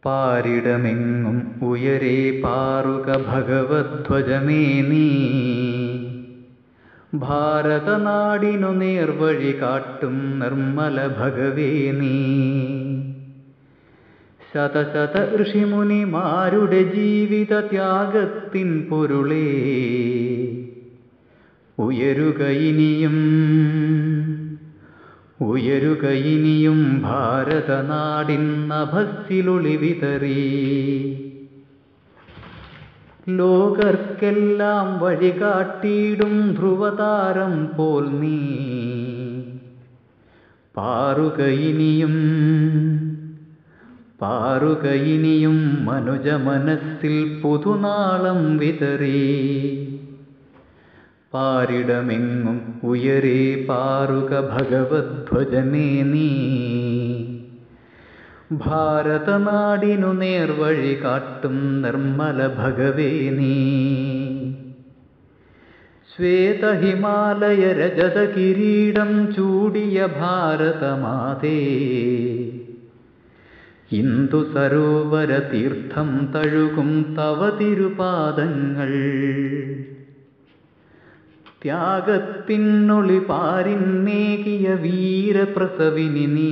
പാരിടമെങ്ങും ഉയരെ പാറുക ഭഗവധ്വജമേ നീ ഭാരതനാടിനു നേർവഴി കാട്ടും നിർമ്മല ഭഗവേ നീ ശതശത ഋഷിമുനിമാരുടെ ജീവിത ത്യാഗത്തിൻ പൊരുളേ ഉയരുക ഇനിയും ഉയരുക ഇനിയും ഭാരതനാടിൻ നഭസ്സിലൊളി വിതറി ലോകർക്കെല്ലാം വഴികാട്ടിയിടും ധ്രുവതാരം പോൽ നീ പാറുക ഇനിയും പാറുക ഇനിയും മനുജ മനസ്സിൽ പുതുനാളം വിതറി പാരിടമെങ്ങും ഉയരേ പാറുക ഭഗവധ്വജമേ നീ ഭാരതനാടിനു നേർവഴി കാട്ടും നിർമ്മല ഭഗവേ നീ ശ്വേതഹിമാലയ രജത കിരീടം ചൂടിയ ഭാരതമാതേ ഇന്ദു സരോവര തീർത്ഥം തഴുകും തവ തിരുപാദങ്ങൾ ത്യാഗത്തിനൊളി പാരിന്നേകിയ വീരപ്രസവിനി നീ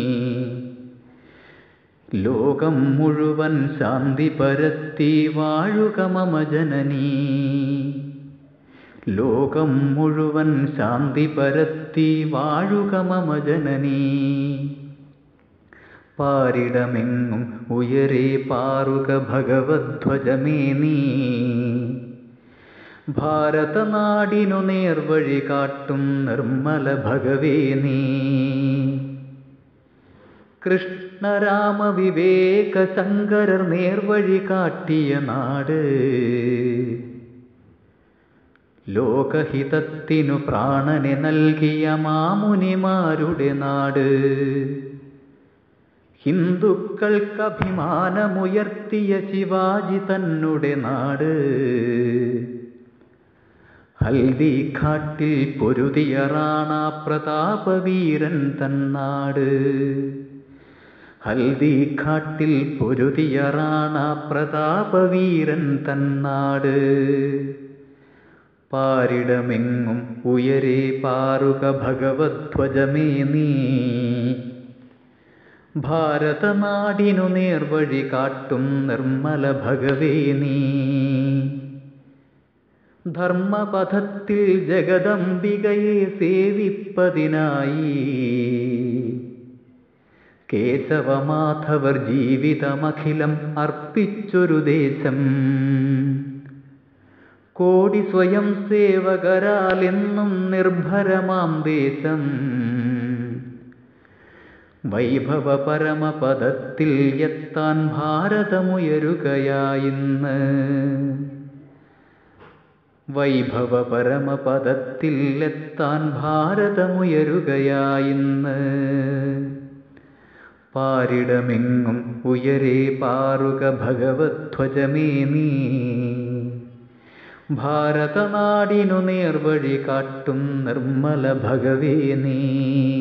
ലോകം മുഴുവൻ ശാന്തി പരത്തി വാഴുക മമ ജനനീ ലോകം മുഴുവൻ ശാന്തി പരത്തി വാഴുക മമ ജനനീ പാരിടമെങ്ങും ഉയരേ പാറുക ഭഗവധ്വജമേ നീ ഭാരതനാടിനു നേർവഴി കാട്ടും നിർമ്മല ഭഗവേ നീ കൃഷ്ണരാമ വിവേക ശങ്കരർ നേർവഴി കാട്ടിയ നാട് ലോകഹിതത്തിനു പ്രാണനെ നൽകിയ മാമുനിമാരുടെ നാട് ഹിന്ദുക്കൾക്കഭിമാനമുയർത്തിയ ശിവാജി തന്നുടെ നാട് ഹൽദി ഘാട്ടിൽ പൊരുതിയ റാണ പ്രതാപവീരൻ തന്നാട് ഹൽദി ഘാട്ടിൽ പൊരുതിയ റാണ പ്രതാപവീരൻ തന്നാട് പാരിടമെങ്ങും ഉയരേ പാറുക ഭഗവധ്വജമേ നീ ഭാരതനാടിനു നേർവഴി കാട്ടും നിർമ്മല ഭഗവേ നീ ധർമ്മപഥത്തിൽ ജഗദംബികയെ സേവിപ്പതിനായി കേശവമാധവർ ജീവിതമഖിലം അർപ്പിച്ചൊരു ദേശം കോടി സ്വയം സേവകരാലെന്നും നിർഭരമാം ദേശം വൈഭവ പരമപദത്തിൽ എത്താൻ ഭാരതമുയരുകയായിന്ന് വൈഭവ പരമപദത്തിൽ എത്താൻ ഭാരതമുയരുകയായിന്ന് പാരിടമെങ്ങും ഉയരേ പാറുക ഭഗവധ്വജമേ നീ ഭാരതനാടിനു നേർവഴി കാട്ടും നിർമ്മല ഭഗവേ നീ